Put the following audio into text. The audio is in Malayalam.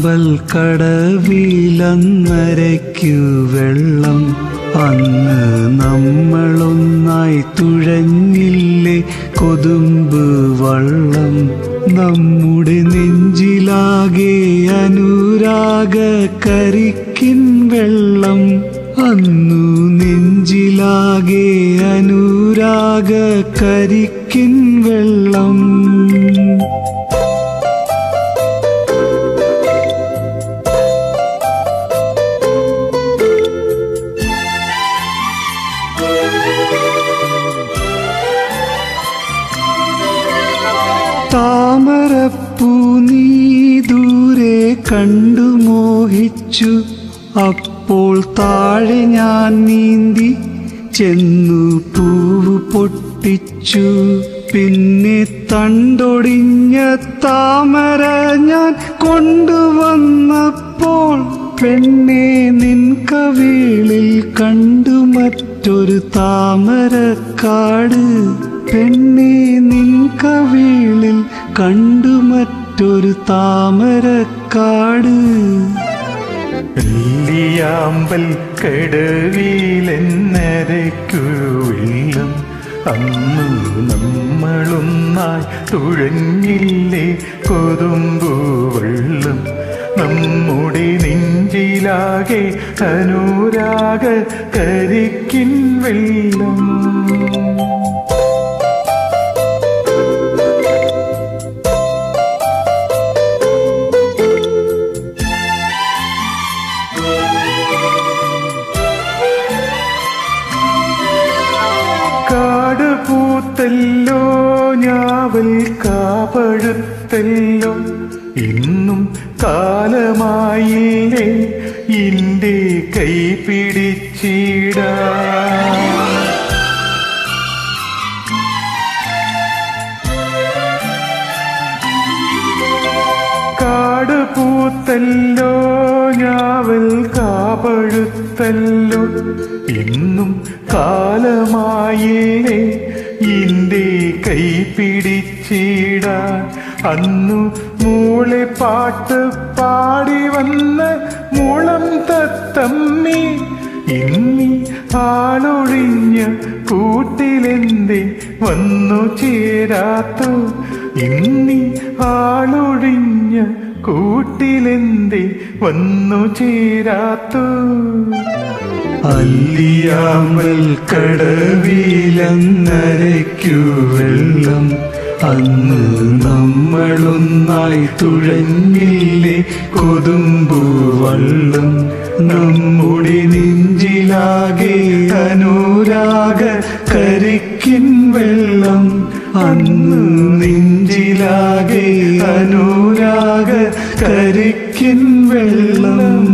ലില്ലിയാമ്പൽ കടവിലന്നരയ്ക്കു വെള്ളം അന്ന് നമ്മളൊന്നായി തുഴഞ്ഞില്ലേ കൊതുമ്പ് വള്ളം നമ്മുടെ നെഞ്ചിലാകെ അനുരാഗ കരിക്കിൻ വെള്ളം അന്നു നെഞ്ചിലാകെ അനുരാഗ കരിക്കിൻ വെള്ളം താമരപ്പൂ നീ ദൂരെ കണ്ടു മോഹിച്ചു അപ്പോൾ താഴെ ഞാൻ നീന്തി ചെന്നു പൂവ് പൊട്ടിച്ചു പിന്നെ തണ്ടൊടിഞ്ഞ താമര ഞാൻ കൊണ്ടുവന്നപ്പോൾ പെണ്ണെ നിൻ കവിളിൽ കണ്ടു മറ്റൊരു താമരക്കാട് പെണ്ണെ നിൻ കവിളിൽ കണ്ടു മറ്റൊരു താമരക്കാട് ലില്ലിയാമ്പൽ കടവിലെന്നരയ്ക്കു വെള്ളം അന്നു നമ്മളൊന്നായി തുഴഞ്ഞില്ലേ കൊതുമ്പു വെള്ളം നമ്മുടെ നെഞ്ചിലാകെ അനുരാഗ കരിക്കിൻ വെള്ളം കാട് പൂത്തല്ലോ ഞാവൽ കാപഴുത്തല്ലോ ഇന്നും കാലമായില്ലേ ഇന്റെ കൈ പിടിച്ചിടാ കാട് പൂത്തല്ലോ ഞാവൽ കാപഴുത്തല്ലോ ഇന്നും കാലമായേ ഇന്റെ കൈ പിടിച്ചിടാൻ അന്നു മൂളെ പാട്ട് പാടി വന്ന മുളം തത്തമ്മി ഇന്നി ആളൊഴിഞ്ഞ കൂട്ടിലെന്തേ വന്നു ചേരാത്തു ഇന്നി ആളൊഴിഞ്ഞ കൂട്ടിലെന്തേ വന്നു ചേരാത്തു അല്ലിയാമ്പൽ കടവിലന്നരയ്ക്കു വെള്ളം അന്ന് നമ്മളൊന്നായി തുഴഞ്ഞില്ലേ കൊതുമ്പു വള്ളം നമ്മുടെ നെഞ്ചിലാകെ അനുരാഗ കരിക്കിൻ വെള്ളം അന്ന് നെഞ്ചിലാകെ അനുരാഗ കരിക്കിൻ വെള്ളം